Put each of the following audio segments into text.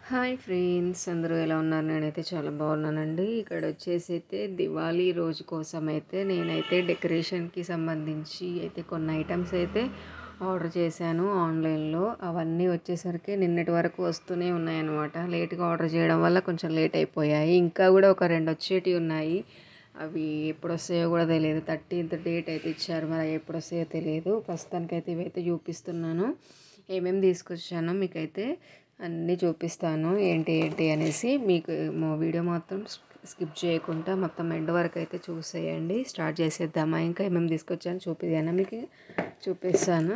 hi friends అందరూ ఎలా ఉన్నారు నేనైతే చాలా బాగున్నానండి ఇక్కడ వచ్చేసి అయితే దివాళీ రోజు కోసం అయితే నేనైతే డెకరేషన్కి సంబంధించి అయితే కొన్ని ఐటమ్స్ అయితే ఆర్డర్ చేశాను ఆన్లైన్లో అవన్నీ వచ్చేసరికి నిన్నటి వరకు వస్తూనే ఉన్నాయన్నమాట లేట్గా ఆర్డర్ చేయడం వల్ల కొంచెం లేట్ అయిపోయాయి ఇంకా కూడా ఒక రెండు వచ్చేటివి ఉన్నాయి అవి ఎప్పుడు వస్తాయో కూడా తెలియదు థర్టీన్త్ డేట్ అయితే ఇచ్చారు మరి అవి ఎప్పుడు వస్తాయో తెలియదు ప్రస్తుతానికైతే ఇవైతే చూపిస్తున్నాను ఏమేమి తీసుకొచ్చానో మీకైతే అన్నీ చూపిస్తాను ఏంటి ఏంటి అనేసి మీకు మా వీడియో మొత్తం స్కిప్ చేయకుండా మొత్తం ఎండ్ వరకు అయితే చూసేయండి స్టార్ట్ చేసేద్దామా ఇంకా ఏమేమి తీసుకొచ్చాను చూపిదానా మీకు చూపిస్తాను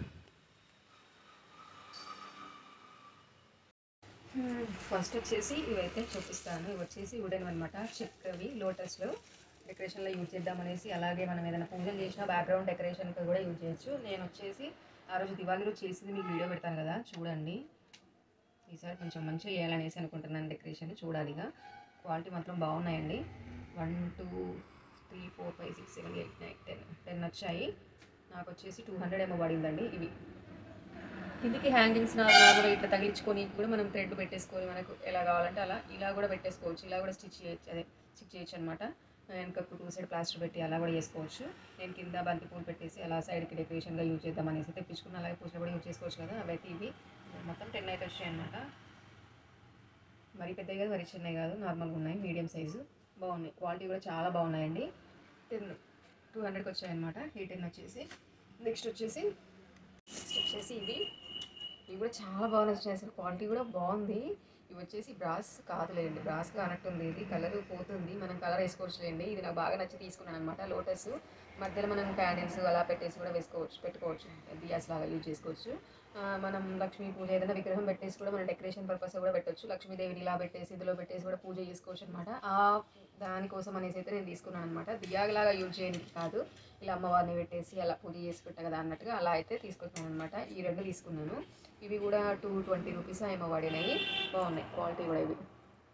ఫస్ట్ వచ్చేసి ఇవైతే చూపిస్తాను ఇవి వచ్చేసి వుడెన్ అనమాట చెక్కవి లోటస్లో డెకరేషన్లో యూజ్ చేద్దామనేసి అలాగే మనం ఏదైనా పూజలు చేసినా బ్యాక్గ్రౌండ్ డెకరేషన్కి కూడా యూజ్ చేయొచ్చు నేను వచ్చేసి ఆ రోజు దివాళీ రోజు చేసింది మీకు వీడియో పెడతాను కదా చూడండి ఈసారి కొంచెం మంచిగా చేయాలనేసి అనుకుంటున్నాను డెకరేషన్ చూడాలిగా క్వాలిటీ మాత్రం బాగున్నాయండి one two three four five six seven eight nine ten ten వచ్చాయి నాకు వచ్చేసి టూ హండ్రెడ్ ఏమో పడిందండి ఇవి కిందికి హ్యాంగింగ్స్ నార్మల్గా ఇట్లా తగిలించుకొని కూడా మనం థ్రెడ్ పెట్టేసుకొని మనకు ఎలా కావాలంటే అలా ఇలా కూడా పెట్టేసుకోవచ్చు ఇలా కూడా స్టిచ్ చేయొచ్చు అదే స్టిచ్ చేయొచ్చు అనమాట వెనకకు టూ సైడ్ ప్లాస్టర్ పెట్టి అలా కూడా చేసుకోవచ్చు నేను కింద బంతి పూలు పెట్టేసి అలా సైడ్కి డెకరేషన్గా యూజ్ చేద్దాం అనేసి తెప్పించుకుని అలాగే పూజలు కూడా యూజ్ చేసుకోవచ్చు కదా అవైతే ఇవి మొత్తం టెన్ అయితే వచ్చాయి అనమాట మరీ పెద్దవి కాదు మరీ చిన్నవి కాదు నార్మల్గా ఉన్నాయి మీడియం సైజు బాగున్నాయి క్వాలిటీ కూడా చాలా బాగున్నాయండి టెన్ టూ హండ్రెడ్కి వచ్చాయన్నమాట ఈ టెన్ వచ్చేసి నెక్స్ట్ వచ్చేసి నెక్స్ట్ వచ్చేసి ఇవి ఇవి కూడా చాలా బాగా నచ్చినాయి అసలు క్వాలిటీ కూడా బాగుంది ఇవి వచ్చేసి బ్రాస్ కాదులేండి బ్రాస్ కానట్టుంది ఇది కలర్ పోతుంది మనం కలర్ వేసుకోవచ్చులేండి ఇది నాకు బాగా నచ్చి తీసుకున్నాను అనమాట లోటస్ మధ్యలో మనం క్యాండిల్స్ అలా పెట్టేసి కూడా వేసుకోవచ్చు పెట్టుకోవచ్చు దియాస్ లాగా యూజ్ చేసుకోవచ్చు ఆ, మనం లక్ష్మీ పూజ ఏదైనా విగ్రహం పెట్టేసి కూడా మన డెకరేషన్ పర్పస్ కూడా పెట్టొచ్చు లక్ష్మీదేవిని ఇలా పెట్టేసి ఇందులో పెట్టేసి కూడా పూజ చేసుకోవచ్చు అనమాట ఆ దానికోసం అనేసి అయితే నేను తీసుకున్నాను అనమాట దియాగలాగా యూజ్ చేయడానికి కాదు ఇలా అమ్మవారిని పెట్టేసి అలా పూజ చేసి పెట్ట కదా అన్నట్టుగా అలా అయితే తీసుకుంటున్నాను అనమాట ఈ రెండు తీసుకున్నాను ఇవి కూడా టూ ట్వంటీ రూపీస్ ఏమో పడినాయి బాగున్నాయి క్వాలిటీ కూడా ఇవి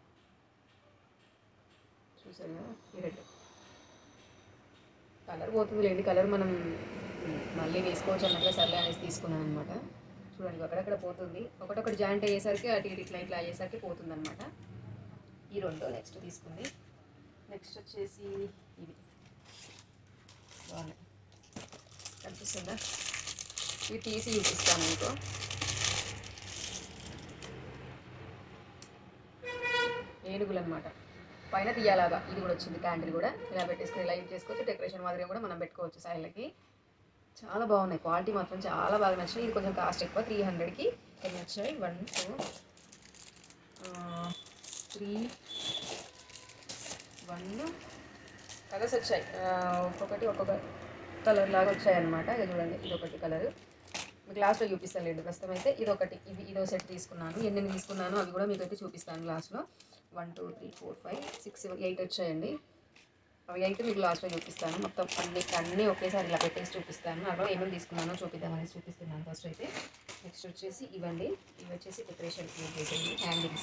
చూసారు కదా ఈ రెండు కలర్ పోతుంది లేండి కలర్ మనం మళ్ళీ వేసుకోవచ్చు అన్నట్టుగా సర్లే అనేసి తీసుకున్నాను అనమాట చూడండి అక్కడక్కడ పోతుంది ఒకటొకటి జాయింట్ అయ్యేసరికి అటు ఇటు ఇట్లా ఇట్లా అయ్యేసరికి పోతుంది అనమాట ఈ రెండు నెక్స్ట్ తీసుకుంది నెక్స్ట్ వచ్చేసి ఇవి బాగున్నాయి కనిపిస్తుందా ఇవి తీసి చూపిస్తాను మీకు ఏనుగులు అనమాట పైన తీయాలాగా ఇది కూడా వచ్చింది క్యాండిల్ కూడా ఇలా పెట్టేసుకొని ఇలా యూజ్ చేసుకోవచ్చు డెకరేషన్ మాదిరిగా కూడా మనం పెట్టుకోవచ్చు సైడ్లకి చాలా బాగున్నాయి క్వాలిటీ మాత్రం చాలా బాగా నచ్చాయి ఇది కొంచెం కాస్ట్ ఎక్కువ త్రీ హండ్రెడ్కి ఎన్ని వచ్చాయి one two three one colours వచ్చాయి ఆ, ఒక్కొక్కటి ఒక్కొక్క కలర్ లాగా వచ్చాయి అనమాట ఇక చూడండి ఇది ఒకటి కలర్ మీకు లాస్ట్లో చూపిస్తాను లేండి ప్రస్తుతం అయితే ఇది ఒకటి ఇది ఇదో సెట్ తీసుకున్నాను ఎన్ని తీసుకున్నాను అవి కూడా మీకు అయితే చూపిస్తాను లాస్ట్లో one two three four five six eight వచ్చాయండి అవి అయితే మీకు లాస్ట్లో చూపిస్తాను మొత్తం అన్ని అన్నీ ఒకేసారి ఇలా పెట్టేసి చూపిస్తాను అలా ఏమేమి తీసుకున్నానో చూపిద్దామని చూపిస్తున్నాను ఫస్ట్ అయితే నెక్స్ట్ వచ్చేసి ఇవ్వండి ఇవి వచ్చేసి డెకరేషన్ యూజ్ చేసేది హ్యాంగింగ్స్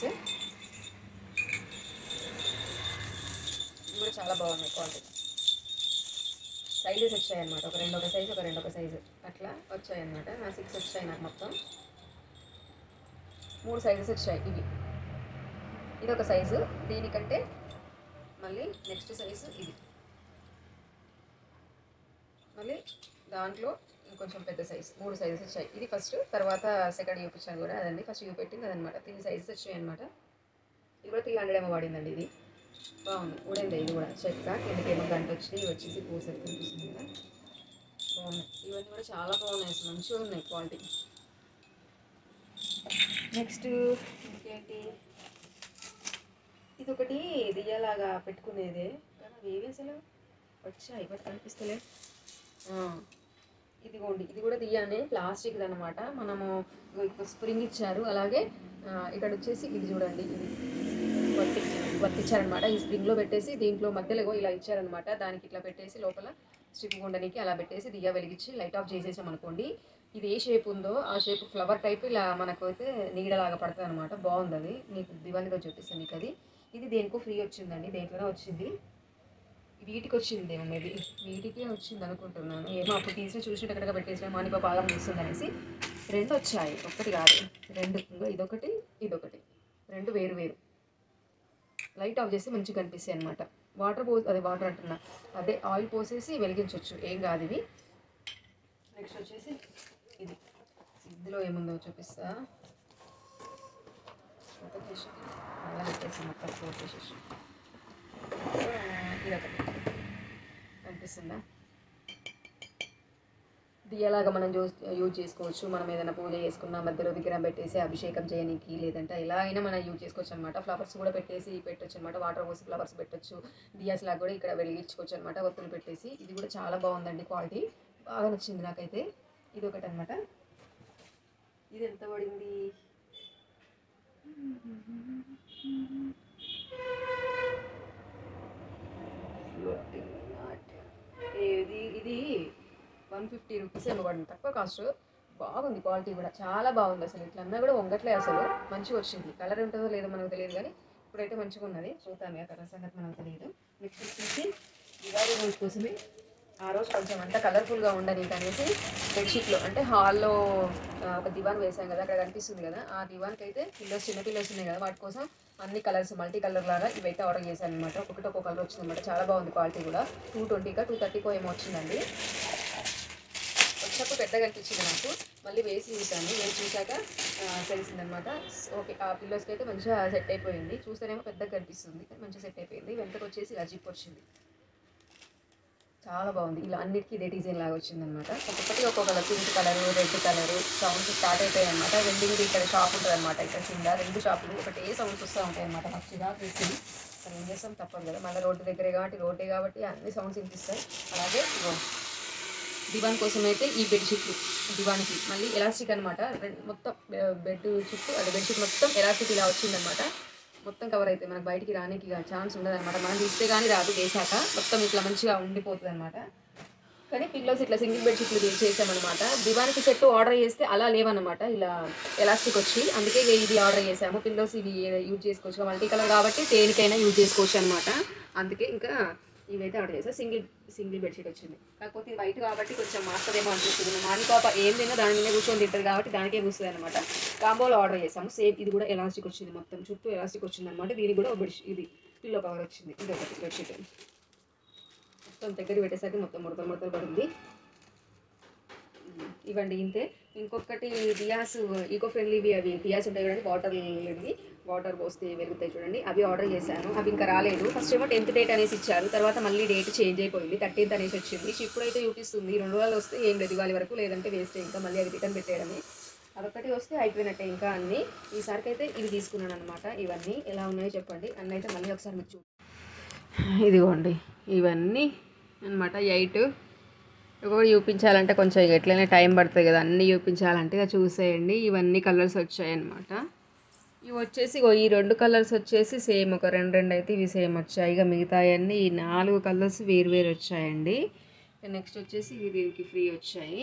ఇవి కూడా చాలా బాగున్నాయి క్వాలిటీ సైజెస్ వచ్చాయన్నమాట ఒక రెండు ఒక సైజు ఒక రెండు ఒక సైజు అట్లా వచ్చాయన్నమాట నా సిక్స్ వచ్చాయి నాకు మొత్తం మూడు సైజెస్ వచ్చాయి ఇవి ఇది ఒక సైజు దీనికంటే మళ్ళీ నెక్స్ట్ సైజు ఇది మళ్ళీ దాంట్లో ఇంకొంచెం పెద్ద సైజు మూడు సైజెస్ వచ్చాయి ఇది ఫస్ట్ తర్వాత సెకండ్ చూపించాను కూడా అదండి ఫస్ట్ చూపెట్టింది అదనమాట త్రీ సైజెస్ వచ్చాయి అనమాట ఇది కూడా త్రీ హండ్రెడ్ ఏమో పడిందండి ఇది బాగుంది ఉడింది ఇది కూడా చెక్క కిందకి ఏమో గంట వచ్చినాయి ఇవి వచ్చేసి పూసలు కనిపిస్తుంది కదా బాగున్నాయి ఇవన్నీ కూడా చాలా బాగున్నాయి అసలు మంచిగా ఉన్నాయి క్వాలిటీ నెక్స్ట్ ఇంకేంటి ఇది ఒకటి దియ్యలాగా పెట్టుకునేదే కానీ అవి ఏవి అసలు వచ్చాయి బట్ కనిపిస్తలే ఆ, ఇదిగోండి ఇది కూడా దియ్యానే ప్లాస్టిక్ అనమాట మనము స్ప్రింగ్ ఇచ్చారు అలాగే ఆ, ఇక్కడ వచ్చేసి ఇది చూడండి ఇది వర్తి వర్తిచ్చారనమాట ఈ స్ప్రింగ్లో పెట్టేసి దీంట్లో మధ్యలో ఇగో ఇలా ఇచ్చారనమాట దానికి ఇట్లా పెట్టేసి లోపల స్టిక్ ఉండడానికి అలా పెట్టేసి దియ్య వెలిగించి లైట్ ఆఫ్ చేసేసాం అనుకోండి ఇది ఏ షేప్ ఉందో ఆ షేప్ ఫ్లవర్ టైప్ ఇలా మనకు అయితే నీడలాగా పడుతుంది అనమాట బాగుంది అది మీకు దివాళీలో చూపిస్తాను మీకు అది ఇది దేనికో ఫ్రీ వచ్చిందండి దేంట్లోనే వచ్చింది వీటికి వచ్చింది ఏమో మేబీ వీటికే వచ్చింది అనుకుంటున్నాను ఏమో అప్పుడు తీసి చూసి ఎక్కడికి పెట్టేసిన మానిపా బాగా వస్తుంది అనేసి రెండు వచ్చాయి ఒక్కటి కాదు రెండు ఇంకో ఇదొకటి ఇదొకటి లైట్ ఆఫ్ చేస్తే మంచిగా కనిపిస్తాయి అనమాట వాటర్ పో అదే వాటర్ అంటున్నా అదే ఆయిల్ పోసేసి వెలిగించవచ్చు ఏం కాదు ఇవి నెక్స్ట్ వచ్చేసి ఇది ఇందులో ఏముందో చూపిస్తా మొత్తం తీసి అలా పెట్టేసి మొత్తం క్లోజ్ చేసేసి ఇదొకటి కనిపిస్తుందా దియ్యలాగా మనం యూజ్ యూజ్ చేసుకోవచ్చు మనం ఏదైనా పూజ చేసుకున్న మధ్యలో విగ్రహం పెట్టేసి అభిషేకం చేయడానికి లేదంటే ఎలా అయినా మనం యూజ్ చేసుకోవచ్చు అనమాట ఫ్లవర్స్ కూడా పెట్టేసి పెట్టొచ్చు అనమాట వాటర్ పోసి ఫ్లవర్స్ పెట్టొచ్చు దియాస్ లాగా కూడా ఇక్కడ వెలిగించుకోవచ్చు అనమాట ఒత్తులు పెట్టేసి ఇది కూడా చాలా బాగుందండి క్వాలిటీ బాగా నచ్చింది నాకైతే ఇది ఒకటి అనమాట ఇది ఎంత పడింది ఇది ఇది వన్ ఫిఫ్టీ రూపీస్ ఏమో పడింది తక్కువ కాస్ట్ బాగుంది క్వాలిటీ కూడా చాలా బాగుంది అసలు ఇట్లా అన్నా కూడా వంగట్లే అసలు మంచిగా వచ్చింది కలర్ ఉంటుందో లేదో మనకు తెలియదు కానీ ఇప్పుడైతే మంచిగా ఉన్నది చూద్దాం ఆ కలర్ సంగతి మనకు తెలియదు నెక్స్ట్ వచ్చేసి దివాళీ రోజు కోసమే ఆ రోజు కొంచెం అంతా కలర్ఫుల్గా ఉండని అనేసి బెడ్షీట్లో అంటే హాల్లో ఒక దివాన్ వేసాం కదా అక్కడ కనిపిస్తుంది కదా ఆ దివాన్కి అయితే పిల్లర్స్ చిన్న పిల్లర్స్ ఉన్నాయి కదా వాటి కోసం అన్ని కలర్స్ మల్టీ కలర్ లాగా ఇవైతే ఆర్డర్ చేశాను అనమాట ఒకటి ఒక్కొక్క కలర్ వచ్చింది అనమాట చాలా బాగుంది క్వాలిటీ కూడా టూ ట్వంటీగా టూ థర్టీకో ఏమో వచ్చిందండి వచ్చినప్పుడు పెద్దగా అనిపించింది నాకు మళ్ళీ వేసి చూసాను వేసి చూసాక తెలిసింది అనమాట ఓకే ఆ పిల్లర్స్కి అయితే మంచిగా సెట్ అయిపోయింది చూస్తేనేమో పెద్దగా కనిపిస్తుంది కానీ మంచిగా సెట్ అయిపోయింది వెంటకు వచ్చేసి ఇలా జిప్ వచ్చింది చాలా బాగుంది ఇలా అన్నిటికీ ఇదే డిజైన్ లాగా వచ్చిందనమాట ఒక్కొక్కటి ఒక్కొక్క colour pink colour red colour sounds start అయిపోయాయి అనమాట రెండింటి ఇక్కడ షాప్ ఉంటుంది అనమాట ఇక్కడ కింద రెండు షాపులు ఒకటే సౌండ్స్ వస్తూ ఉంటాయి అనమాట మంచిగా తెలిసింది మరి ఏం చేస్తాం తప్పదు కదా మళ్ళీ రోడ్డు దగ్గరే కాబట్టి రోడ్డే కాబట్టి అన్ని సౌండ్స్ వినిపిస్తాయి అలాగే ఇగో దివాన్ కోసం అయితే ఈ బెడ్షీట్లు దివాన్కి మళ్ళీ ఎలాస్టిక్ అనమాట మొత్తం బెడ్ చుట్టూ అదే బెడ్షీట్ మొత్తం ఎలాస్టిక్ ఇలా వచ్చిందనమాట మొత్తం కవర్ అయితే మనకు బయటికి రానికి ఛాన్స్ ఉండదు అనమాట మనం తీస్తే కానీ రాదు వేసాక మొత్తం ఇట్లా మంచిగా ఉండిపోతుంది అనమాట కానీ పిల్లోస్ ఇట్లా సింగిల్ బెడ్షీట్లు ఇది చేసామన్నమాట దివానికి సెట్ ఆర్డర్ చేస్తే అలా లేవన్నమాట ఇలా ఎలాస్టిక్ వచ్చి అందుకే ఇది ఆర్డర్ చేసాము పిల్లోస్ ఇవి యూజ్ చేసుకోవచ్చు మల్టీ కలర్ కాబట్టి దేనికైనా యూజ్ చేసుకోవచ్చు అనమాట అందుకే ఇంకా ఇవైతే ఆర్డర్ చేసా సింగిల్ సింగిల్ బెడ్షీట్ వచ్చింది కాకపోతే ఇది వైట్ కాబట్టి కొంచెం మాస్తదేమో అనిపిస్తుంది మార్ని పాప ఏం తిన్నా దాని మీద కూర్చొని తింటుంది కాబట్టి దానికే కూర్చుంది అనమాట కాంబోలో ఆర్డర్ చేసాము సేమ్ ఇది కూడా ఎలాస్టిక్ వచ్చింది మొత్తం చుట్టూ ఎలాస్టిక్ వచ్చింది అనమాట దీనికి కూడా బెడ్షీట్ ఇది పిల్లో కవర్ వచ్చింది ఇది ఒకటి బెడ్షీట్ మొత్తం దగ్గర పెట్టేసరికి మొత్తం ముడతలు ముడతలు పడింది ఉమ్, ఇవ్వండి ఇంతే ఇంకొకటి డియాస్ ఈకో ఫ్రెండ్లీవి అవి డియాస్ ఉంటాయి చూడండి వాటర్ ఇవి వాటర్ పోస్తే వెలుగుతాయి చూడండి అవి ఆర్డర్ చేశాను అవి ఇంకా రాలేదు ఫస్ట్ ఏమో టెన్త్ డేట్ అనేసి ఇచ్చారు తర్వాత మళ్ళీ డేట్ చేంజ్ అయిపోయింది థర్టీన్త్ అనేసి వచ్చింది ఇప్పుడు అయితే చూపిస్తుంది ఈ రెండు రోజులు వస్తే ఏం లేదు ఇవాళ వరకు లేదంటే వేస్ట్ ఇంకా మళ్ళీ అవి రిటర్న్ పెట్టేయడమే అదొక్కటి వస్తే అయిపోయినట్టే ఇంకా అన్ని ఈసారికి అయితే ఇవి తీసుకున్నాను అనమాట ఇవన్నీ ఎలా ఉన్నాయో చెప్పండి అన్న అయితే మళ్ళీ ఒకసారి మీకు చూ ఇదిగోండి ఇవన్నీ అనమాట ఎయిట్ ఒకటి చూపించాలంటే కొంచెం ఇక ఎట్లయినా టైం పడుతుంది కదా అన్నీ చూపించాలంటే ఇక చూసేయండి ఇవన్నీ కలర్స్ వచ్చాయన్నమాట ఇవి వచ్చేసి ఇగో ఈ రెండు కలర్స్ వచ్చేసి సేమ్ ఒక రెండు రెండు అయితే ఇవి సేమ్ వచ్చాయి ఇక మిగతాయన్నీ ఈ నాలుగు కలర్స్ వేరు వేరు వచ్చాయండి నెక్స్ట్ వచ్చేసి ఇవి దీనికి ఫ్రీ వచ్చాయి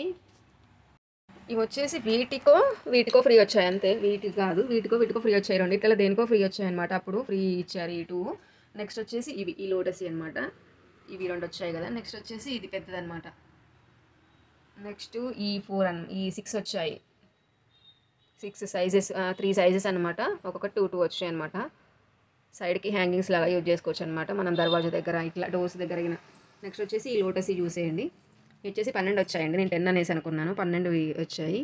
ఇవి వచ్చేసి వీటికో వీటికో ఫ్రీ వచ్చాయి అంతే వీటికి కాదు వీటికో వీటికో ఫ్రీ వచ్చాయి రెండు ఇట్లా దేనికో ఫ్రీ వచ్చాయి అనమాట అప్పుడు ఫ్రీ ఇచ్చారు ఈ టూ నెక్స్ట్ వచ్చేసి ఇవి ఈ లోటస్ అనమాట ఇవి రెండు వచ్చాయి కదా నెక్స్ట్ వచ్చేసి ఇది పెద్దదన్నమాట నెక్స్ట్ ఈ ఫోర్ అన్ ఈ సిక్స్ వచ్చాయి సిక్స్ సైజెస్ త్రీ సైజెస్ అనమాట ఒక్కొక్కటి టూ టూ వచ్చాయి అనమాట సైడ్కి హ్యాంగింగ్స్ లాగా యూజ్ చేసుకోవచ్చు అనమాట మనం దర్వాజా దగ్గర ఇట్లా డోర్స్ దగ్గర నెక్స్ట్ వచ్చేసి ఈ లోటస్ చూసేయండి ఇవి వచ్చేసి పన్నెండు వచ్చాయండి నేను టెన్ అనేసి అనుకున్నాను పన్నెండు ఇవి వచ్చాయి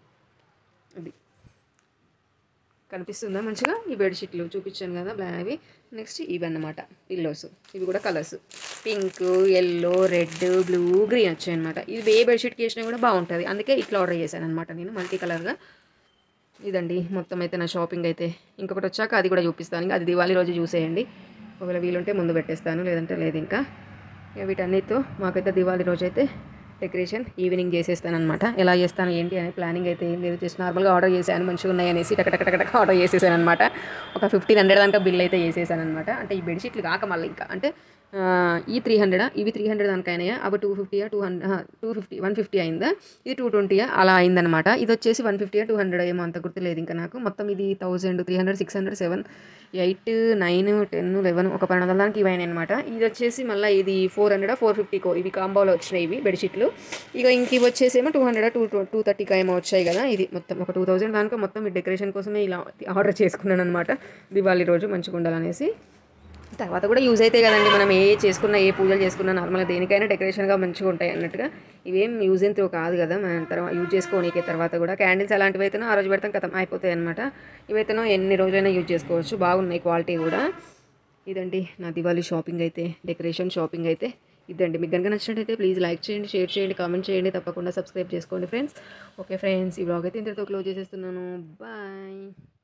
ఇది కనిపిస్తుందా మంచిగా ఈ బెడ్షీట్లు చూపించాను కదా బ్లా అవి నెక్స్ట్ ఇవి అన్నమాట పిల్లోస్ ఇవి కూడా colours pink yellow red blue green వచ్చాయి అనమాట ఇది ఏ బెడ్షీట్కి వేసినా కూడా బాగుంటుంది అందుకే ఇట్లా ఆర్డర్ చేశాను అనమాట నేను మల్టీ కలర్గా ఇదండి మొత్తం అయితే నా షాపింగ్ అయితే ఇంకొకటి వచ్చాక అది కూడా చూపిస్తాను ఇంకా అది దివాళీ రోజు చూసేయండి ఒకవేళ వీలుంటే ముందు పెట్టేస్తాను లేదంటే లేదు ఇంకా ఇక వీటన్నిటితో మాకైతే దివాళీ రోజు అయితే డెకరేషన్ ఈవినింగ్ చేసేస్తాను అనమాట ఎలా చేస్తాను ఏంటి అనే ప్లానింగ్ అయితే ఏం లేదు జస్ట్ నార్మల్గా ఆర్డర్ చేశాను మంచిగా ఉన్నాయి అనేసి టక టక టక టక ఆర్డర్ చేసేసాను అనమాట ఒక ఫిఫ్టీన్ హండ్రెడ్ దాకా బిల్ అయితే చేసేసాను అనమాట అంటే ఈ బెడ్షీట్లు కాక మళ్ళీ ఇంకా అంటే ఆ, ఈ త్రీ హండ్రెడా ఇవి త్రీ హండ్రెడ్ దానికి అయినాయా అవి టూ ఫిఫ్టీయా two hundred two fifty one fifty అయిందా ఇది టూ ట్వంటీయా అలా అయిందనమాట ఇది వచ్చేసి వన్ ఫిఫ్టీయా టూ హండ్రెడ్ ఏమో అంత గుర్తులేదు ఇంకా నాకు మొత్తం ఇది thousand three hundred six hundred seven eight nine ten eleven ఒక పన్నెండు వందల దానికి ఇవైనాయి అనమాట ఇది వచ్చేసి మళ్ళీ ఇది ఫోర్ హండ్రెడ్ ఫోర్ ఫిఫ్టీకో ఇవి కాంబోలో వచ్చినాయి ఇవి బెడ్షీట్లు ఇక ఇంక ఇవి వచ్చేసి ఏమో టూ హండ్రెడ్ టూ టూ థర్టీకి ఏమో వచ్చాయి కదా ఇది మొత్తం ఒక టూ థౌజండ్ దానికి మొత్తం ఈ డెకరేషన్ కోసమే ఇలా ఆర్డర్ చేసుకున్నాను అనమాట దివాళీ రోజు మంచిగా ఉండాలనేసి తర్వాత కూడా యూజ్ అవుతాయి కదండి మనం ఏ చేసుకున్నా ఏ పూజలు చేసుకున్నా నార్మల్గా దేనికైనా డెకరేషన్గా మంచిగా ఉంటాయి అన్నట్టుగా ఇవేం యూజ్ ఎంతో కాదు కదా మనం తర్వాత యూజ్ చేసుకోనీకే తర్వాత కూడా క్యాండిల్స్ అలాంటివి అయితేనో ఆ రోజు పెడతాం కథం అయిపోతాయి అనమాట ఇవైతేనో ఎన్ని రోజులైనా యూజ్ చేసుకోవచ్చు బాగున్నాయి క్వాలిటీ కూడా ఇదండి నా దివాళీ షాపింగ్ అయితే డెకరేషన్ షాపింగ్ అయితే ఇదండి మీకు కనుక నచ్చినట్టయితే ప్లీజ్ లైక్ చేయండి షేర్ చేయండి కామెంట్ చేయండి తప్పకుండా సబ్స్క్రైబ్ చేసుకోండి ఫ్రెండ్స్ ఓకే ఫ్రెండ్స్ ఈ బ్లాగ్ అయితే ఇంతటితో క్లోజ్ చేసేస్తున్నాను బాయ్